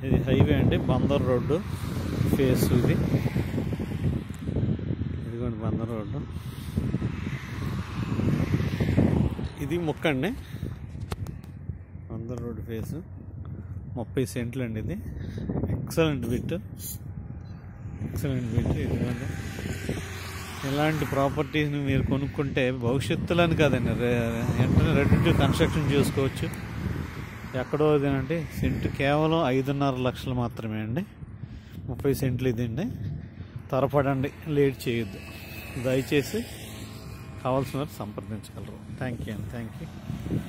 ఇది హైవే అండి Bandar road face ఇది ఇదిగోండి బందర్ రోడ్డు ఇది ముక్క అండి బందర్ రోడ్డు ఫేస్ ముప్పై సెంట్లు అండి ఇది ఎక్సలెంట్ బిట్ ఎక్సలెంట్ బిట్ ఇదిగోండి ఇలాంటి ప్రాపర్టీస్ని మీరు కొనుక్కుంటే భవిష్యత్తులో అని కాదండి రే- వెంటనే రెడీ టు కన్స్ట్రక్షన్ చేసుకోవచ్చు ఎక్కడో ఇదేనండి సెంటు కేవలం ఐదున్నర లక్షలు మాత్రమే అండి ముప్పై సెంట్లు ఇదండి త్వరపడండి లేట్ చేయొద్దు దయచేసి కావాల్సిన వారు సంప్రదించగలరు థ్యాంక్ యూ అండి థ్యాంక్ యూ